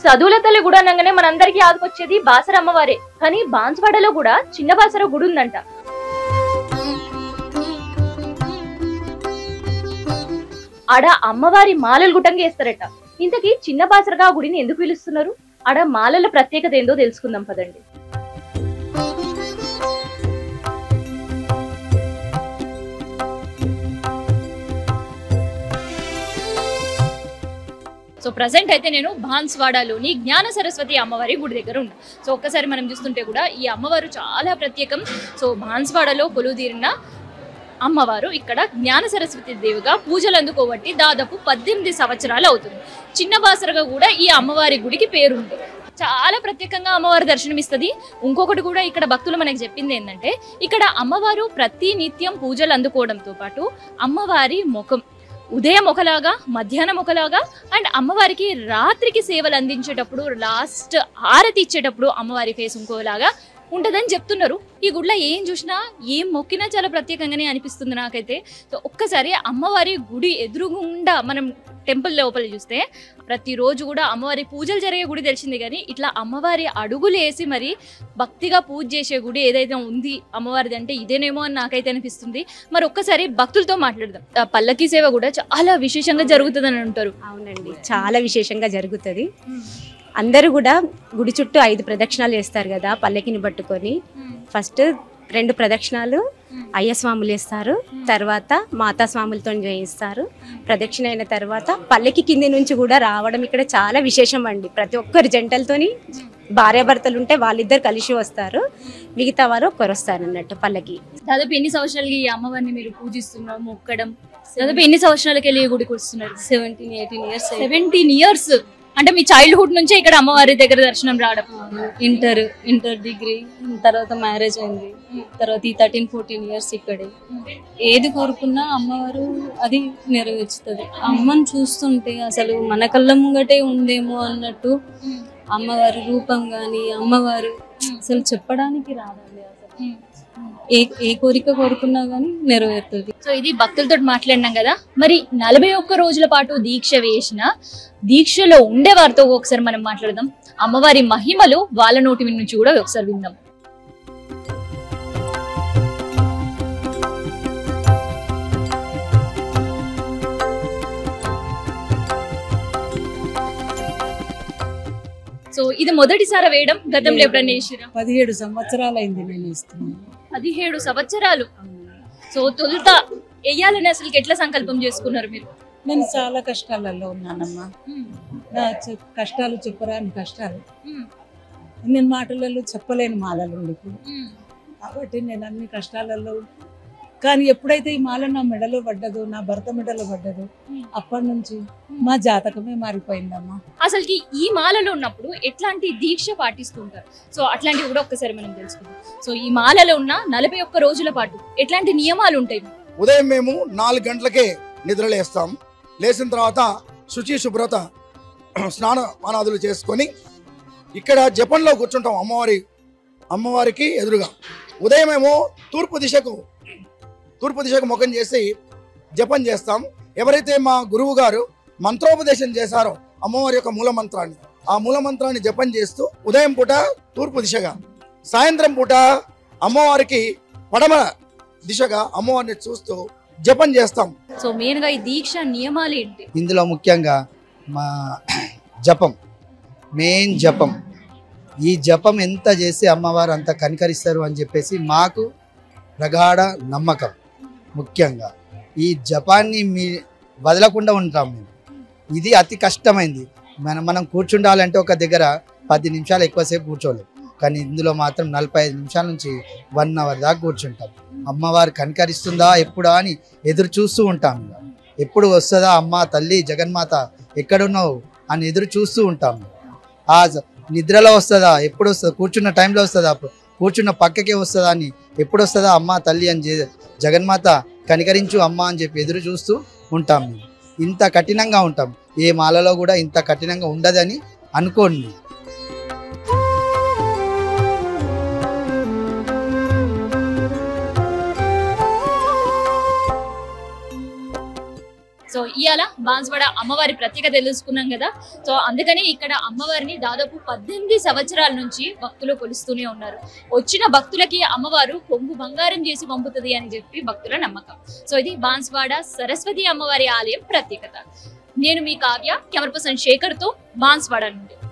చదువుల తల్లి గుడి అనగానే మనందరికీ ఆదుకొచ్చేది బాసర అమ్మవారే కానీ బాన్స్వాడలో కూడా చిన్న బాసర గుడి ఉందంట ఆడ అమ్మవారి మాలలు గుట్టంగా వేస్తారట ఇంతకీ చిన్న బాసరగా ఆ గుడిని ఎందుకు పిలుస్తున్నారు ఆడ మాలల ప్రత్యేకత ఏందో తెలుసుకుందాం పదండి సో ప్రజెంట్ అయితే నేను బాన్స్వాడలోని జ్ఞాన సరస్వతి అమ్మవారి గుడి దగ్గర ఉన్నా సో ఒక్కసారి మనం చూస్తుంటే కూడా ఈ అమ్మవారు చాలా ప్రత్యేకం సో బాన్స్వాడలో కొలువుదీరిన అమ్మవారు ఇక్కడ జ్ఞాన సరస్వతి దేవిగా పూజలు అందుకోబట్టి దాదాపు పద్దెనిమిది సంవత్సరాలు అవుతుంది చిన్న బాసరగా కూడా ఈ అమ్మవారి గుడికి పేరుంది చాలా ప్రత్యేకంగా అమ్మవారు దర్శనమిస్తుంది ఇంకొకటి కూడా ఇక్కడ భక్తులు మనకి చెప్పింది ఏంటంటే ఇక్కడ అమ్మవారు ప్రతి నిత్యం పూజలు అందుకోవడంతో పాటు అమ్మవారి ముఖం ఉదయం ఒకలాగా మధ్యాహ్నం ఒకలాగా అండ్ అమ్మవారికి రాత్రికి సేవలు అందించేటప్పుడు లాస్ట్ హారతి ఇచ్చేటప్పుడు అమ్మవారి ఫేస్ ఇంకోలాగా ఉంటదని చెప్తున్నారు ఈ గుడిలో ఏం చూసినా ఏం మొక్కినా చాలా ప్రత్యేకంగానే అనిపిస్తుంది నాకైతే సో ఒక్కసారి అమ్మవారి గుడి ఎదురుగుండా మనం టెంపుల్ లోపల చూస్తే ప్రతిరోజు కూడా అమ్మవారి పూజలు జరిగే గుడి తెలిసింది కానీ ఇట్లా అమ్మవారి అడుగులు వేసి మరి భక్తిగా పూజ చేసే గుడి ఏదైతే ఉంది అమ్మవారిది అంటే ఇదేనేమో అని నాకైతే అనిపిస్తుంది మరి ఒక్కసారి భక్తులతో మాట్లాడదాం ఆ పల్లకి సేవ కూడా చాలా విశేషంగా జరుగుతుందని అంటారు అవునండి చాలా విశేషంగా జరుగుతుంది అందరూ కూడా గుడి చుట్టూ ఐదు ప్రదక్షిణాలు చేస్తారు కదా పల్లకిని పట్టుకొని ఫస్ట్ రెండు ప్రదక్షిణాలు అయ్య స్వాములు వేస్తారు తర్వాత మాతా స్వాములతో చేయిస్తారు ప్రదక్షిణ అయిన తర్వాత పల్లకి కింది నుంచి కూడా రావడం ఇక్కడ చాలా విశేషం అండి ప్రతి ఒక్కరు జంటలతోని భార్యాభర్తలు ఉంటే వాళ్ళిద్దరు కలిసి వస్తారు మిగతా వారు ఒక్కరు వస్తారు అన్నట్టు పల్లకి దాదాపు ఎన్ని సంవత్సరాలకి ఈ అమ్మవారిని మీరు పూజిస్తున్నారు మొక్కడం దాదాపు ఎన్ని సంవత్సరాలకి వెళ్ళి ఈ గుడికి వస్తున్నారు seventeen eighteen years seventeen years అంటే మీ చైల్డ్హుడ్ నుంచే ఇక్కడ అమ్మవారి దగ్గర దర్శనం రావడం ఇంటర్ ఇంటర్ డిగ్రీ తర్వాత మ్యారేజ్ అయింది తర్వాత ఈ థర్టీన్ ఫోర్టీన్ ఇయర్స్ ఇక్కడే ఏది కోరుకున్నా అమ్మవారు అది నెరవేర్చుతుంది అమ్మని చూస్తుంటే అసలు మన కళ్ళ ముంగటే ఉందేమో అన్నట్టు అమ్మవారి రూపం గాని అమ్మవారు అసలు చెప్పడానికి రాదండి అసలు ఏ ఏ కోరిక కోరుకున్నా గానీ నెరవేరుతుంది సో ఇది భక్తులతో మాట్లాడినాం కదా మరి నలభై ఒక్క రోజుల పాటు దీక్ష వేసిన దీక్షలో ఉండే వారితో ఒకసారి మనం మాట్లాడదాం అమ్మవారి మహిమలు వాళ్ళ నోటి నుంచి కూడా ఒకసారి విందాం సో ఇది మొదటిసారి వేయడం గతంలో ఎప్పుడైనా వేసిరా పదిహేడు సంవత్సరాలైంది నేను ఇస్తున్నాను పదిహేడు సంవత్సరాలు సో తొలుత వెయ్యాలని అసలు ఎట్లా సంకల్పం చేసుకున్నారు మీరు నేను చాలా కష్టాలలో ఉన్నానమ్మా నా చె- కష్టాలు చెప్పరాని కష్టాలు నేను మాటలలో చెప్పలేని మాలలు ఇప్పుడు కాబట్టి నేను అన్ని కష్టాలలో కానీ ఎప్పుడైతే ఈ మాల నా మెడలో పడ్డదో నా భర్త మెడలో పడ్డదో అప్పటి నుంచి మా జాతకమే మారిపోయిందమ్మా అసలుకి ఈ మాలలో ఉన్నప్పుడు ఎట్లాంటి దీక్ష పాటిస్తుంటారు సో అట్లాంటివి కూడా ఒక్కసారి మనం తెలుసుకుందాం సో ఈ మాలలో ఉన్న నలభై ఒక్క రోజుల పాటు ఎట్లాంటి నియమాలు ఉంటాయి ఉదయం మేము నాలుగు గంటలకే నిద్రలేస్తాం లేచిన తర్వాత శుచి శుభ్రత స్నాన పానాదులు చేసుకొని ఇక్కడ జపంలో కూర్చుంటాం అమ్మవారి అమ్మవారికి ఎదురుగా ఉదయమేమో తూర్పు దిశకు తూర్పు దిశకు ముఖం చేసి జపం చేస్తాం ఎవరైతే మా గురువు గారు మంత్రోపదేశం చేశారో అమ్మవారి యొక్క మూల మంత్రాన్ని ఆ మూల మంత్రాన్ని జపం చేస్తూ ఉదయం పూట తూర్పు దిశగా సాయంత్రం పూట అమ్మవారికి పడమర దిశగా అమ్మవారిని చూస్తూ జపం చేస్తాం సో మెయిన్ గా ఈ దీక్ష నియమాలు ఏంటి ఇందులో ముఖ్యంగా మా జపం మెయిన్ జపం ఈ జపం ఎంత చేసి అమ్మవారు అంత కనికరిస్తారు అని చెప్పేసి మాకు ప్రగాఢ నమ్మకం ముఖ్యంగా ఈ జపాన్ని మీ వదలకుండా ఉంటాం మేము ఇది అతి కష్టమైంది మనం మనం కూర్చుండాలంటే ఒక దగ్గర పది నిమిషాలు ఎక్కువసేపు కూర్చోలేం కానీ ఇందులో మాత్రం నలభై ఐదు నిమిషాల నుంచి వన్ అవర్ దాకా కూర్చుంటాం అమ్మవారు కనికరిస్తుందా ఎప్పుడా అని ఎదురు చూస్తూ ఉంటాం ఇక. ఎప్పుడు వస్తుందా అమ్మ తల్లి జగన్మాత ఎక్కడున్నావు అని ఎదురు చూస్తూ ఉంటాం ఆ జ- నిద్రలో వస్తుందా ఎప్పుడు వస్తుందా కూర్చున్న టైంలో వస్తుందా కూర్చున్న పక్కకే వస్తుందా అని ఎప్పుడు వస్తుందా అమ్మ తల్లి అని జే- జగన్మాత కనికరించు అమ్మ అని చెప్పి ఎదురు చూస్తూ ఉంటాం మేము ఇంత కఠినంగా ఉంటాం ఏ మాలలో కూడా ఇంత కఠినంగా ఉండదని అనుకోండి సో సో ఇవాళ బాన్స్వాడ అమ్మవారి ప్రత్యేకత తెలుసుకున్నాం కదా సో అందుకని ఇక్కడ అమ్మవారిని దాదాపు పద్దెనిమిది సంవత్సరాల నుంచి భక్తులు కొలుస్తూనే ఉన్నారు వచ్చిన భక్తులకి అమ్మవారు కొంగు బంగారం చేసి పంపుతుంది అని చెప్పి భక్తుల నమ్మకం సో ఇది బాన్స్వాడ సరస్వతి అమ్మవారి ఆలయం ప్రత్యేకత నేను మీ కావ్య కెమెరా పర్సన్ శేఖర్తో బాన్స్వాడ నుండి